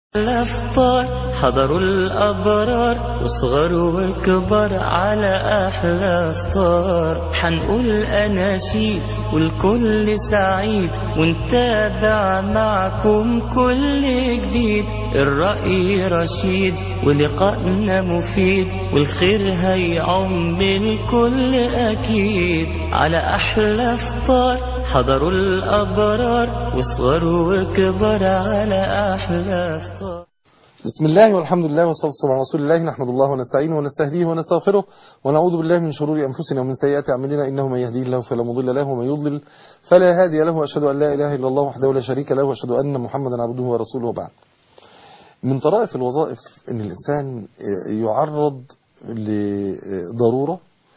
الأفطار حضروا الأبرار وصغر وكبر على أحلى فطار حنقول أناشيد والكل سعيد ونتابع معكم كل جديد الرأي رشيد ولقائنا مفيد والخير هيعم الكل أكيد على أحلى فطار حضروا الأبرار وصغروا وكبر على أحلى فطار بسم الله والحمد لله والصلاة والسلام على رسول الله نحمد الله ونستعينه ونستهديه ونستغفره ونعوذ بالله من شرور أنفسنا ومن سيئات أعمالنا إنه من يهديه الله فلا مضل له ومن يضلل فلا هادي له وأشهد أن لا إله إلا الله وحده لا شريك له وأشهد أن محمدا عبده ورسوله وبعد من طرائف الوظائف أن الإنسان يعرض لضرورة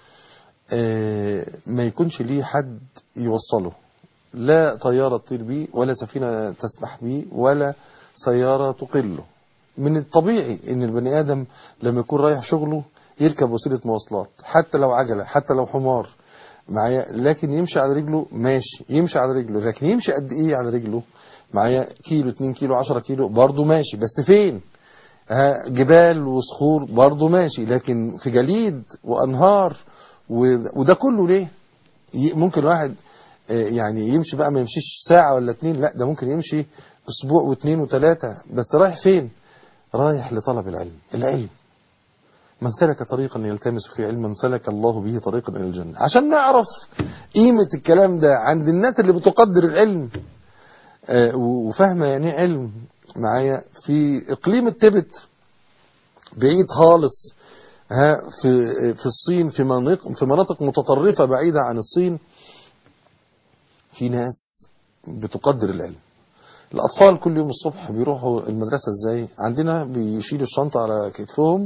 ما يكونش ليه حد يوصله لا طيارة تطير بيه ولا سفينة تسبح بيه ولا سيارة تقله من الطبيعي ان البني ادم لما يكون رايح شغله يركب وسيلة مواصلات حتى لو عجلة حتى لو حمار معايا لكن يمشي على رجله ماشي يمشي على رجله لكن يمشي قد ايه على رجله معايا كيلو 2 كيلو 10 كيلو برضه ماشي بس فين ها جبال وصخور برضه ماشي لكن في جليد وانهار وده كله ليه ممكن واحد يعني يمشي بقى ما يمشيش ساعة ولا اتنين لا ده ممكن يمشي اسبوع واثنين وثلاثة بس رايح فين رايح لطلب العلم العلم من سلك طريقا يلتمس فيه علما سلك الله به طريقا الى الجنة عشان نعرف قيمة الكلام ده عند الناس اللي بتقدر العلم وفاهمة يعني ايه علم معايا في اقليم التبت بعيد خالص ها في في الصين في مناطق في مناطق متطرفة بعيدة عن الصين في ناس بتقدر العلم الأطفال كل يوم الصبح بيروحوا المدرسة ازاي عندنا بيشيلوا الشنطة على كتفهم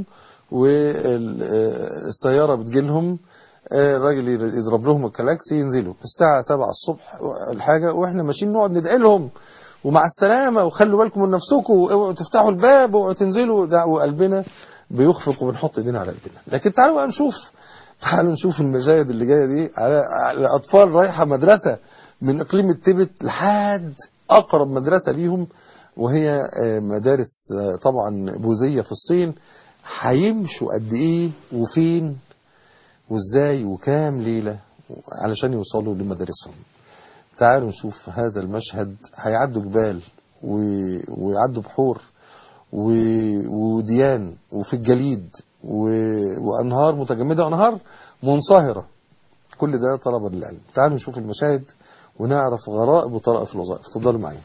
والسيارة بتجيلهم الراجل يضرب لهم الكلاكسي ينزلوا الساعة 7 الصبح الحاجة واحنا ماشيين نقعد ندعي لهم ومع السلامة وخلوا بالكم من نفسكم واوعوا تفتحوا الباب واوعوا تنزلوا ده وقلبنا بيخفق وبنحط ايدينا على قلبنا لكن تعالوا بقى نشوف تعالوا نشوف المشاهد اللي جايه دي على, على اطفال رايحه مدرسه من اقليم التبت لحد اقرب مدرسه ليهم وهي مدارس طبعا بوذيه في الصين هيمشوا قد ايه وفين وازاي وكام ليله علشان يوصلوا لمدارسهم تعالوا نشوف هذا المشهد هيعدوا جبال ويعدوا بحور وديان وفي الجليد وأنهار متجمدة وأنهار منصهرة كل ده طلبا للعلم تعالوا نشوف المشاهد ونعرف غرائب وطرائف الوظائف تفضلوا معي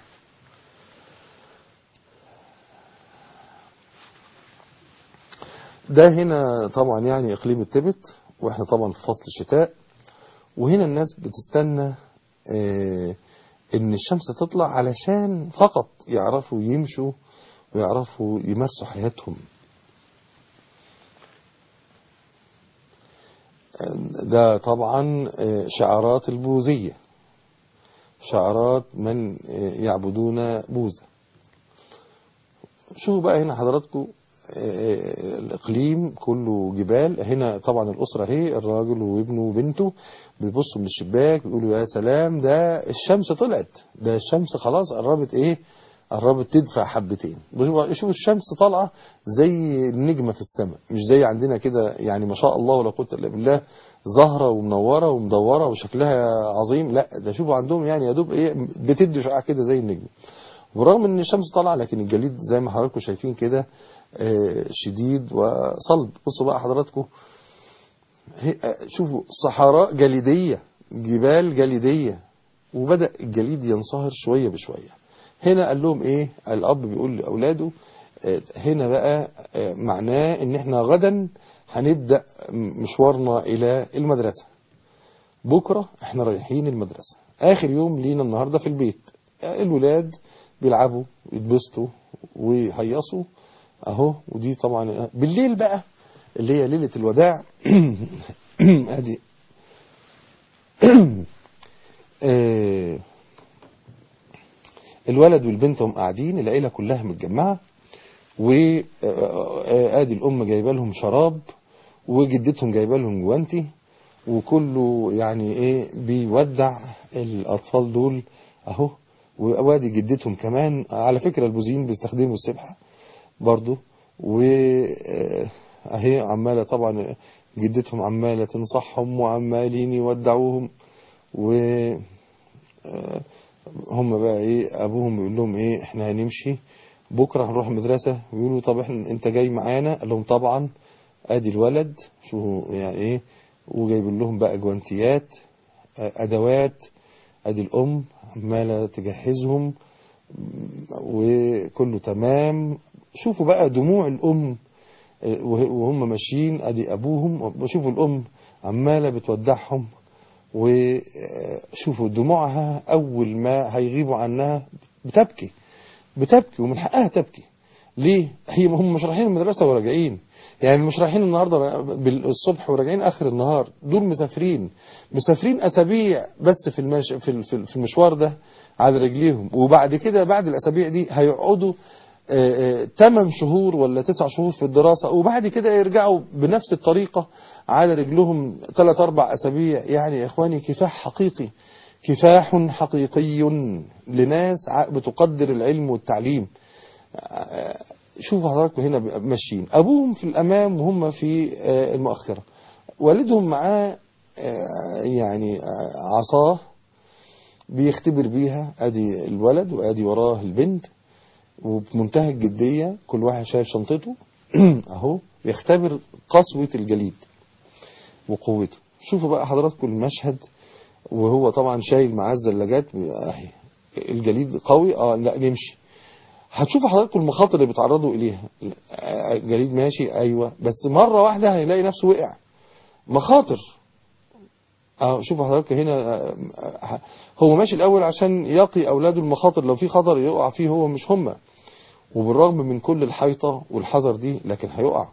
ده هنا طبعا يعني إقليم التبت وإحنا طبعا في فصل الشتاء وهنا الناس بتستنى اه إن الشمس تطلع علشان فقط يعرفوا يمشوا ويعرفوا يمارسوا حياتهم ده طبعا شعارات البوذية شعارات من يعبدون بوذا شوفوا بقى هنا حضراتكم الإقليم كله جبال هنا طبعا الأسرة هي الراجل وابنه وبنته بيبصوا من الشباك بيقولوا يا سلام ده الشمس طلعت ده الشمس خلاص قربت ايه قربت تدفع حبتين شوفوا الشمس طالعه زي النجمة في السماء مش زي عندنا كده يعني ما شاء الله ولا قوه الا بالله زهرة ومنورة ومدورة وشكلها عظيم لا ده شوفوا عندهم يعني يا دوب ايه بتدي شعاع كده زي النجم ورغم ان الشمس طالعه لكن الجليد زي ما حضراتكم شايفين كده شديد وصلب بصوا بقى حضراتكم شوفوا صحراء جليدية جبال جليدية وبدأ الجليد ينصهر شوية بشوية هنا قال لهم ايه الاب بيقول لاولاده هنا بقى معناه ان احنا غدا هنبدأ مشوارنا الى المدرسة بكرة احنا رايحين المدرسة اخر يوم لينا النهاردة في البيت الولاد بيلعبوا يتبسطوا ويهيصوا اهو ودي طبعا بالليل بقى اللي هي ليلة الوداع ادي الولد والبنت هم قاعدين العيلة كلها متجمعة وادي الام جايبه لهم شراب وجدتهم جايبه لهم جوانتي وكله يعني ايه بيودع الاطفال دول اهو وادي جدتهم كمان على فكرة البوذيين بيستخدموا السبحة برضو وأهي عمالة طبعا جدتهم عمالة تنصحهم وعمالين يودعوهم و آه، هم بقى ايه ابوهم بيقول لهم ايه احنا هنمشي بكره هنروح المدرسه بيقولوا طب احنا انت جاي معانا قال لهم طبعا ادي الولد شو يعني ايه وجايب لهم بقى جوانتيات آه، ادوات ادي الام عماله تجهزهم وكله تمام شوفوا بقى دموع الام آه، وه- وهم ماشيين ادي ابوهم وشوفوا الام عماله بتودعهم وشوفوا دموعها أول ما هيغيبوا عنها بتبكي بتبكي ومن حقها تبكي ليه؟ هي هم مش رايحين المدرسة وراجعين يعني مش رايحين النهاردة بالصبح وراجعين آخر النهار دول مسافرين مسافرين أسابيع بس في المش... في ال- في ال- في المشوار ده على رجليهم وبعد كده بعد الأسابيع دي هيقعدوا 8 شهور ولا 9 شهور في الدراسة وبعد كده يرجعوا بنفس الطريقة على رجلهم 3 4 أسابيع يعني يا إخواني كفاح حقيقي كفاح حقيقي لناس ع- بتقدر العلم والتعليم آه، شوفوا حضراتكم هنا بقى ماشيين أبوهم في الأمام وهم في آه، المؤخرة والدهم معاه آه، يعني آه، عصاه بيختبر بيها ادي الولد وادي وراه البنت وبمنتهى الجدية كل واحد شايل شنطته اهو بيختبر قسوة الجليد وقوته شوفوا بقى حضراتكم المشهد وهو طبعا شايل معاه الزلاجات اهي الجليد قوي اه لا نمشي هتشوفوا حضراتكم المخاطر اللي بيتعرضوا اليها آه، الجليد ماشي ايوه بس مرة واحدة هيلاقي نفسه وقع مخاطر اه شوفوا حضرتك هنا آه، آه، هو ماشي الاول عشان يقي اولاده المخاطر لو في خطر يقع فيه هو مش هم وبالرغم من كل الحيطة والحذر دي لكن هيقع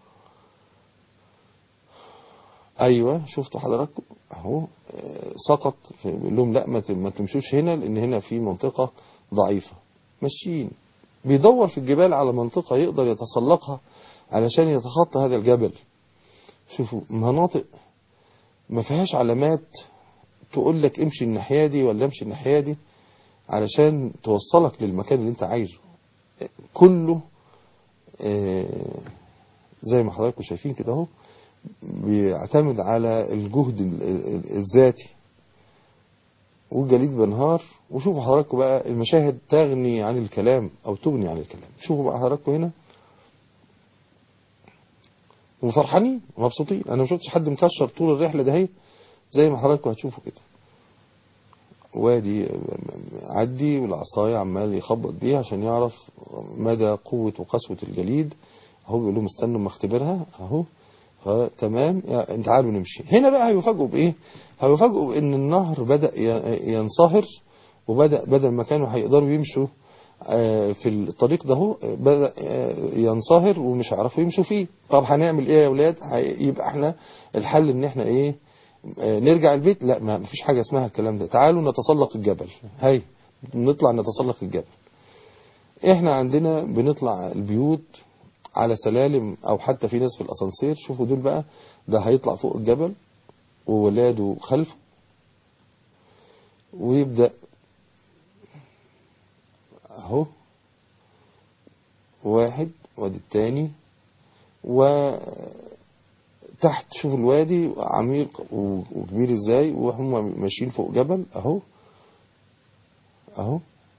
ايوه شفتوا حضراتكم اهو آه، سقط في- بيقول لهم لا ما ت- ما تمشوش هنا لان هنا في منطقة ضعيفة ماشيين بيدور في الجبال على منطقة يقدر يتسلقها علشان يتخطى هذا الجبل شوفوا مناطق ما فيهاش علامات تقول لك امشي الناحية دي ولا امشي الناحية دي علشان توصلك للمكان اللي انت عايزه كله آه، زي ما حضراتكم شايفين كده اهو بيعتمد على الجهد ال- ال- الذاتي والجليد بنهار وشوفوا حضراتكم بقى المشاهد تغني عن الكلام او تغني عن الكلام شوفوا بقى حضراتكم هنا وفرحانين ومبسوطين انا ما شفتش حد مكشر طول الرحله ده اهي زي ما حضراتكم هتشوفوا كده وادي عدي والعصاية عمال يخبط بيها عشان يعرف مدى قوة وقسوة الجليد اهو بيقول لهم استنوا ما اختبرها اهو فتمام يا- انت عارف نمشي هنا بقى هيفاجئوا بايه هيفاجئوا بان النهر بدأ ي- ينصهر وبدأ بدل ما كانوا هيقدروا يمشوا آه، في الطريق ده هو بدأ آه، ينصهر ومش هيعرفوا يمشوا فيه طب هنعمل ايه يا اولاد هي- يبقى احنا الحل ان احنا ايه آه، نرجع البيت لا ما فيش حاجة اسمها الكلام ده تعالوا نتسلق الجبل هاي نطلع نتسلق الجبل احنا عندنا بنطلع البيوت على سلالم او حتى في ناس في الاسانسير شوفوا دول بقى ده هيطلع فوق الجبل وولاده خلفه ويبدأ اهو واحد وادي التاني وتحت شوفوا الوادي عميق و- وكبير ازاي وهم ماشيين فوق جبل اهو اهو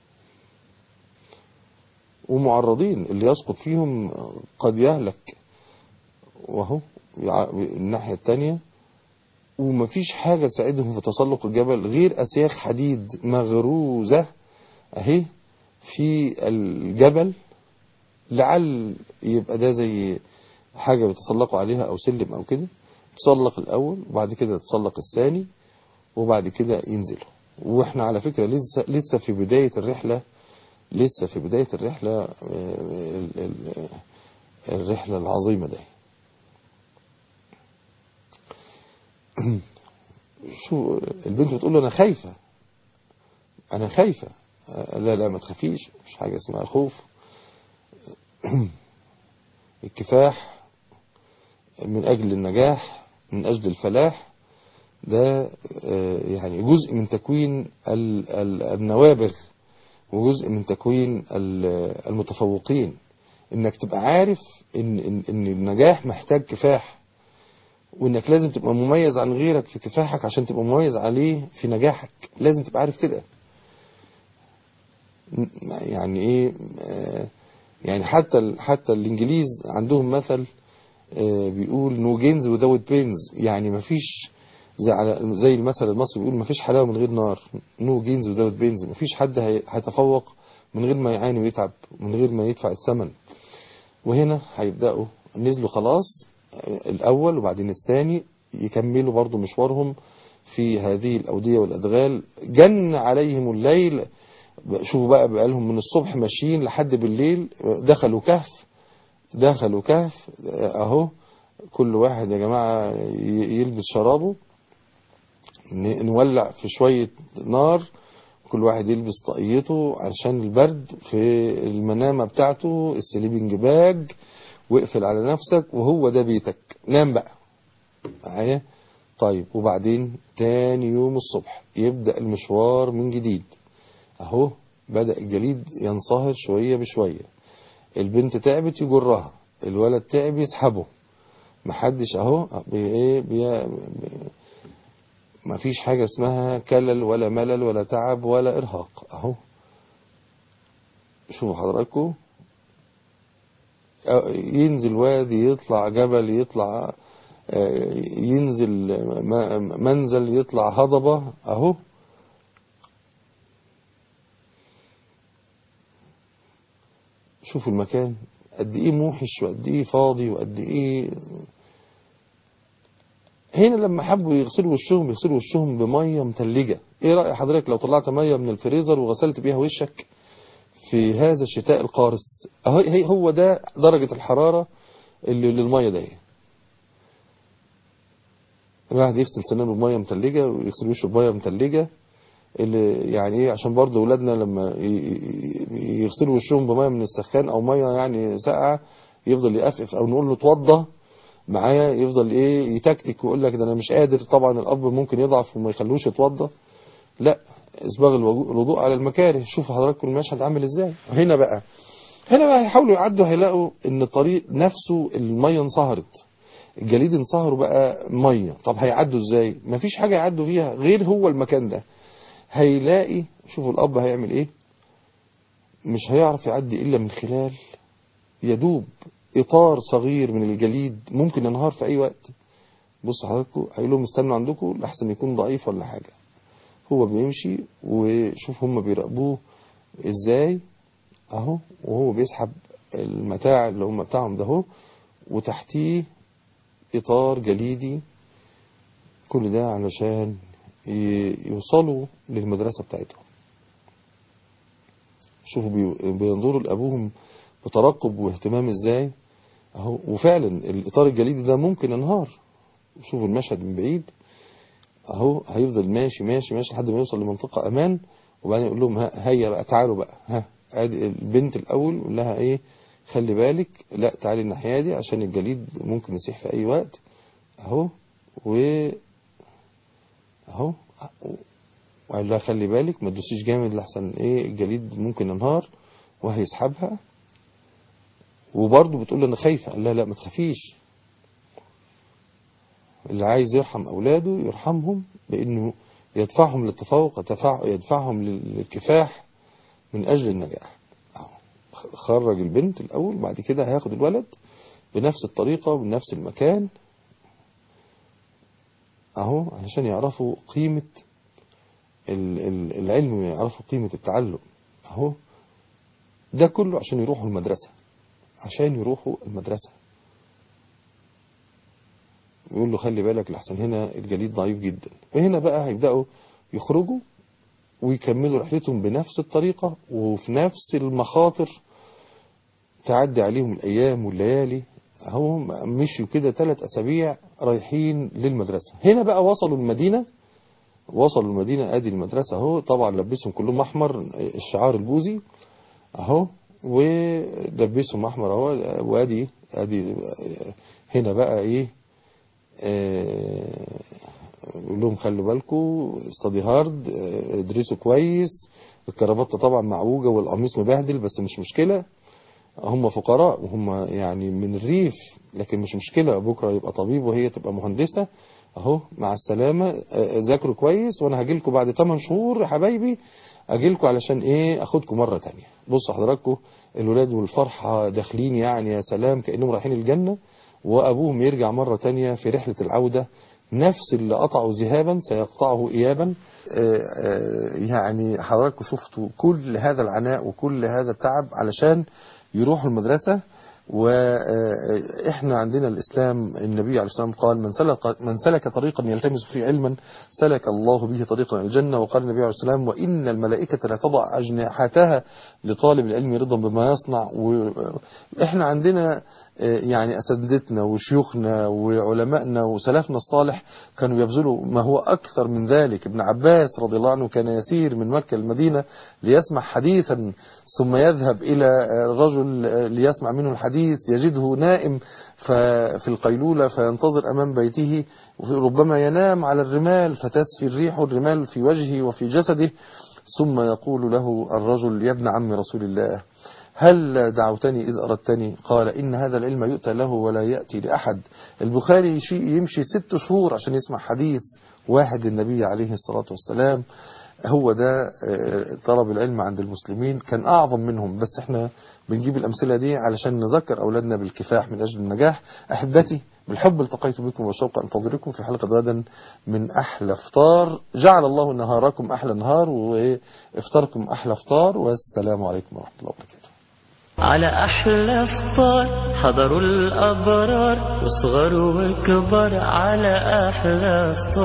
ومعرضين اللي يسقط فيهم قد يهلك وهو يع- الناحية التانية ومفيش حاجة تساعدهم في تسلق الجبل غير أسياخ حديد مغروزة أهي في الجبل لعل يبقى ده زي حاجة بيتسلقوا عليها أو سلم أو كده تسلق الأول وبعد كده تسلق الثاني وبعد كده ينزلوا واحنا على فكرة لسه لسه في بداية الرحلة لسه في بداية الرحلة آه، ال- ال- الرحلة العظيمة دي شو البنت بتقول له انا خايفة انا خايفة آه، لا لا ما تخافيش مش حاجة اسمها خوف الكفاح من اجل النجاح من اجل الفلاح ده آه، يعني جزء من تكوين ال- ال- النوابغ وجزء من تكوين ال- المتفوقين انك تبقى عارف ان, إن, إن النجاح محتاج كفاح وانك لازم تبقى مميز عن غيرك في كفاحك عشان تبقى مميز عليه في نجاحك لازم تبقى عارف كده يعني ايه آه، يعني حتى ال- حتى الانجليز عندهم مثل آه، بيقول نو جينز without بينز يعني مفيش زي على زي المثل المصري بيقول مفيش حلاوه من غير نار نو جينز without بينز مفيش حد هي- هيتفوق من غير ما يعاني ويتعب من غير ما يدفع الثمن وهنا هيبداوا نزلوا خلاص آه، الاول وبعدين الثاني يكملوا برضو مشوارهم في هذه الاوديه والادغال جن عليهم الليل شوفوا بقى بقالهم من الصبح ماشيين لحد بالليل دخلوا كهف دخلوا كهف اهو كل واحد يا جماعة ي- يلبس شرابه ن- نولع في شوية نار كل واحد يلبس طاقيته عشان البرد في المنامة بتاعته السليبنج باج واقفل على نفسك وهو ده بيتك نام بقى معايا طيب وبعدين تاني يوم الصبح يبدأ المشوار من جديد اهو بدأ الجليد ينصهر شوية بشوية البنت تعبت يجرها الولد تعب يسحبه محدش اهو بي ايه بي مفيش حاجة اسمها كلل ولا ملل ولا تعب ولا ارهاق اهو شوفوا حضراتكم أه، ينزل وادي يطلع جبل يطلع آه، ينزل م- منزل يطلع هضبة اهو شوفوا المكان قد ايه موحش وقد ايه فاضي وقد ايه هنا لما حبوا يغسلوا وشهم بيغسلوا وشهم بميه متلجه ايه راي حضرتك لو طلعت ميه من الفريزر وغسلت بيها وشك في هذا الشتاء القارس اهو هي هو ده درجه الحراره اللي للميه ده الواحد يغسل سنانه بميه متلجه ويغسل وشه بميه متلجه اللي يعني ايه عشان برضه اولادنا لما ي- ي- يغسلوا وشهم بميه من السخان او ميه يعني ساقعه يفضل يقفف او نقول له اتوضى معايا يفضل ايه يتكتك ويقول لك ده انا مش قادر طبعا الاب ممكن يضعف وما يخلوش يتوضى لا اسباغ الوضوء الوضوء على المكاره شوفوا حضراتكم المشهد عامل ازاي هنا بقى هنا بقى هيحاولوا يعدوا هيلاقوا ان الطريق نفسه الميه انصهرت الجليد انصهر وبقى ميه طب هيعدوا ازاي مفيش حاجه يعدوا فيها غير هو المكان ده هيلاقي شوفوا الاب هيعمل ايه مش هيعرف يعدي الا من خلال يدوب اطار صغير من الجليد ممكن ينهار في اي وقت بص حضراتكم هيقول لهم استنوا عندكم لحسن يكون ضعيف ولا حاجه هو بيمشي وشوف هم بيراقبوه ازاي اهو وهو بيسحب المتاع اللي هم بتاعهم ده اهو وتحتيه اطار جليدي كل ده علشان ي- يوصلوا للمدرسة بتاعتهم شوفوا بي- بينظروا لأبوهم بترقب واهتمام ازاي اهو وفعلا الإطار الجليدي ده ممكن ينهار شوفوا المشهد من بعيد اهو هيفضل ماشي ماشي ماشي لحد ما يوصل لمنطقة امان وبعدين يقول لهم ها هيا بقى تعالوا بقى ها ادي البنت الاول يقول لها ايه خلي بالك لا تعالي الناحية دي عشان الجليد ممكن يسيح في اي وقت اهو و اهو وقال لها خلي بالك ما تدوسيش جامد لحسن ايه الجليد ممكن ينهار وهيسحبها وبرضه بتقول له انا خايفه قال لها لا ما تخافيش اللي عايز يرحم اولاده يرحمهم بانه يدفعهم للتفوق يدفع يدفعهم للكفاح من اجل النجاح أهو. خرج البنت الاول بعد كده هياخد الولد بنفس الطريقه وبنفس المكان اهو علشان يعرفوا قيمة ال- ال- العلم ويعرفوا قيمة التعلم اهو ده كله عشان يروحوا المدرسة عشان يروحوا المدرسة يقول له خلي بالك لحسن هنا الجليد ضعيف جدا وهنا بقى هيبدأوا يخرجوا ويكملوا رحلتهم بنفس الطريقة وفي نفس المخاطر تعدي عليهم الأيام والليالي اهو مشوا كده ثلاث أسابيع رايحين للمدرسة هنا بقى وصلوا المدينة وصلوا المدينة ادي المدرسة اهو طبعا لبسهم كلهم احمر الشعار البوذي اهو ولبسهم احمر اهو وادي ادي هنا بقى ايه آه، يقول لهم خلوا بالكم استدي هارد ادرسوا كويس الكرافته طبعا معوجه والقميص مبهدل بس مش مشكله هم فقراء وهم يعني من الريف لكن مش مشكلة بكرة يبقى طبيب وهي تبقى مهندسة اهو مع السلامة آه، ذاكروا كويس وانا هجيلكم بعد 8 شهور يا حبايبي اجيلكم علشان ايه اخدكم مرة تانية بصوا حضراتكم الولاد والفرحة داخلين يعني يا سلام كأنهم رايحين الجنة وابوهم يرجع مرة تانية في رحلة العودة نفس اللي قطعوا ذهابا سيقطعه إيابا آه، آه، يعني حضراتكم شفتوا كل هذا العناء وكل هذا التعب علشان يروحوا المدرسة وإحنا عندنا الإسلام النبي عليه السلام قال من سلك, من سلك طريقا يلتمس فيه علما سلك الله به طريقا إلى الجنة وقال النبي عليه السلام وإن الملائكة لا تضع أجنحتها لطالب العلم رضا بما يصنع وإحنا عندنا يعني أساتذتنا وشيوخنا وعلمائنا وسلفنا الصالح كانوا يبذلوا ما هو أكثر من ذلك ابن عباس رضي الله عنه كان يسير من مكة المدينة ليسمع حديثا ثم يذهب إلى رجل ليسمع منه الحديث يجده نائم في القيلولة فينتظر أمام بيته ربما ينام على الرمال فتسفي الريح الرمال في وجهه وفي جسده ثم يقول له الرجل يا ابن عم رسول الله هل دعوتني إذ أردتني قال إن هذا العلم يؤتى له ولا يأتي لأحد البخاري يمشي ست شهور عشان يسمع حديث واحد النبي عليه الصلاة والسلام هو ده طلب العلم عند المسلمين كان أعظم منهم بس احنا بنجيب الأمثلة دي علشان نذكر أولادنا بالكفاح من أجل النجاح أحبتي بالحب التقيت بكم والشوق أنتظركم في حلقة غدا من أحلى فطار جعل الله نهاركم أحلى نهار وإفطاركم أحلى فطار والسلام عليكم ورحمة الله وبركاته على أحلى فطار حضروا الأبرار وصغروا وكبر على أحلى فطار